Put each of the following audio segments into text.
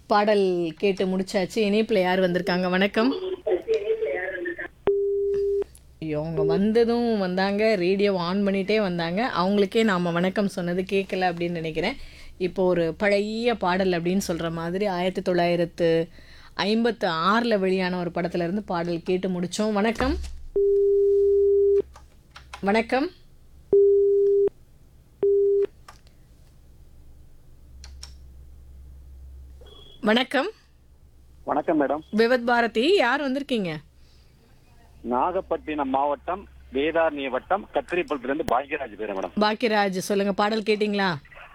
பாடல் கேட்டு முடிச்சாச்சு இணைப்புல யார் வந்திருக்காங்க வணக்கம் ஐயோ அவங்க வந்ததும் வந்தாங்க ரேடியோ ஆன் பண்ணிட்டே வந்தாங்க அவங்களுக்கே நாம் வணக்கம் சொன்னது கேட்கல அப்படின்னு நினைக்கிறேன் இப்போ ஒரு பழைய பாடல் அப்படின்னு சொல்கிற மாதிரி ஆயிரத்தி தொள்ளாயிரத்து ஐம்பத்து ஆறில் வெளியான ஒரு படத்துல இருந்து பாடல் கேட்டு முடித்தோம் வணக்கம் வணக்கம் வணக்கம் வணக்கம் மேடம் விவத் பாரதி யார் வந்திருக்கீங்க நாகப்பட்டினம் மாவட்டம் வேதாரண்ய வட்டம் கத்திரிப்பள்ளத்திலிருந்து பாக்யராஜ் பேரு மேடம் பாக்கியராஜ் சொல்லுங்க பாடல் கேட்டிங்களா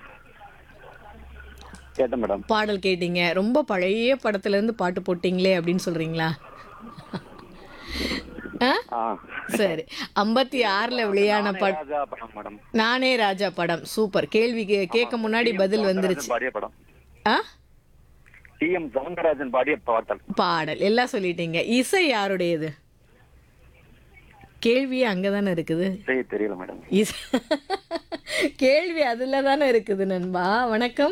கேட்டேன் மேடம் பாடல் கேட்டீங்க ரொம்ப பழைய படத்துல இருந்து பாட்டு போட்டீங்களே அப்படின்னு சொல்றீங்களா ஆ? ஆ சரி ஐம்பத்தி ஆறுல வெளியான படம் ராஜா படம் மேடம் நானே ராஜா படம் சூப்பர் கேள்வி கே- கேட்க முன்னாடி பதில் வந்துருச்சு பாடிய படம் ஆ டி எம் சவுந்தரராஜன் பாடிய பாடல் பாடல் எல்லாம் சொல்லிட்டீங்க இசை யாருடையது கேள்வியே அங்கதானே இருக்குது சரி தெரியல மேடம் இஸ் கேள்வி அதில் தானே இருக்குது நண்பா வணக்கம்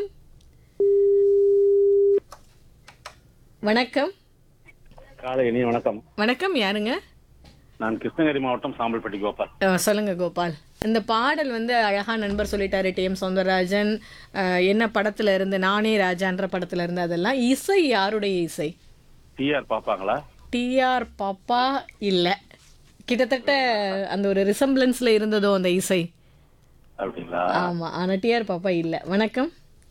வணக்கம் காலை இனி வணக்கம் வணக்கம் யாருங்க நான் கிருஷ்ணகிரி மாவட்டம் சாம்பல்பட்டி கோபால் அஹ், சொல்லுங்க கோபால் இந்த பாடல் வந்து அழகா நண்பர் சொல்லிட்டாரு டி எம் சௌந்தரராஜன் அஹ், என்ன படத்துல இருந்து நானே ராஜான்ற படத்துல இருந்து அதெல்லாம் இசை யாருடைய இசை டிஆர் பாப்பாங்களா டிஆர் பாப்பா இல்லை கிட்டத்தட்ட அந்த ஒரு ரிசம்பிளன்ஸ்ல இருந்ததோ அந்த இசை அப்படிங்களா ஆமா ஆனா டிஆர் பாப்பா இல்லை வணக்கம்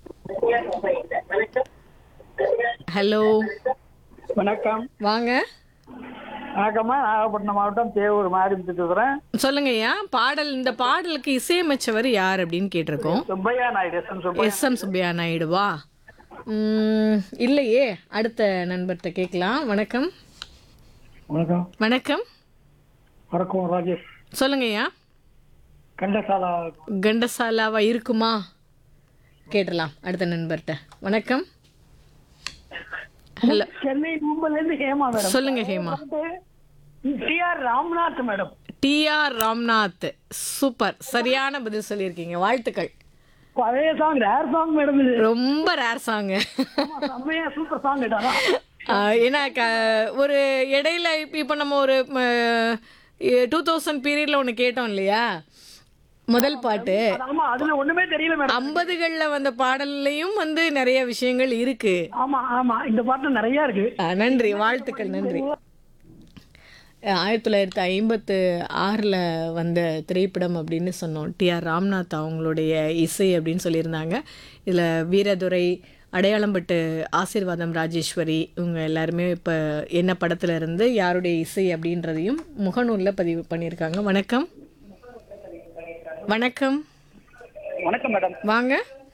ஹலோ வணக்கம் வாங்க வணக்கம்மா நாகப்பட்டினம் மாவட்டம் தேவூர் மாறி பேசுகிறேன் சொல்லுங்க ஐயா பாடல் இந்த பாடலுக்கு இசையமைச்சவர் யார் அப்படின்னு கேட்டிருக்கோம் Subbaiah Naidu S M Subbaiah S M Subbaiah நாயுடுவா ம், இல்லையே அடுத்த நண்பர்கிட்ட கேட்கலாம் வணக்கம் வணக்கம் வணக்கம் வணக்கம் ராஜேஷ் சொல்லுங்கய்யா கண்டசாலா கண்டசாலாவா இருக்குமா கேட்டலாம் அடுத்த நண்பர்கிட்ட வணக்கம் ஹலோ சென்னை மும்பைல இருந்து ஹேமா மேடம் சொல்லுங்க Hema T R Ramnath madam TR Ramnath super சரியான பதில் சொல்லியிருக்கீங்க வாழ்த்துக்கள் பழைய சாங் ரேர் சாங் மேடம் இது ரொம்ப ரேர் சாங்கு ஆமா, செம்மையா சூப்பர் சாங் கேட்டாரா ஏன்னா க ஒரு இடையில இப்போ இப்போ நம்ம ஒரு டூ தௌசண்ட் பீரியட்ல ஒன்று கேட்டோம் இல்லையா முதல் பாட்டு ஆமா அதுல ஒண்ணுமே தெரியல மேடம் ஐம்பதுகளில் வந்த பாடல்லையும் வந்து நிறைய விஷயங்கள் இருக்கு ஆமா ஆமா இந்த பாட்டு நிறைய இருக்கு ஆ, நன்றி வாழ்த்துக்கள் நன்றி அஹ், ஆயிரத்தி தொள்ளாயிரத்தி ஐம்பத்து ஆறில் வந்த திரைப்படம் அப்படின்னு சொன்னோம் டிஆர் ராம்நாத் அவங்களுடைய இசை அப்படின்னு சொல்லியிருந்தாங்க இதில் வீரதுரை அடையாளம்பட்டு ஆசீர்வாதம் ராஜேஸ்வரி இவங்க எல்லாருமே இப்போ என்ன படத்துல இருந்து யாருடைய இசை அப்படின்றதையும் முகநூலில் பதிவு பண்ணியிருக்காங்க வணக்கம் வணக்கம் வணக்கம் மேடம் வாங்க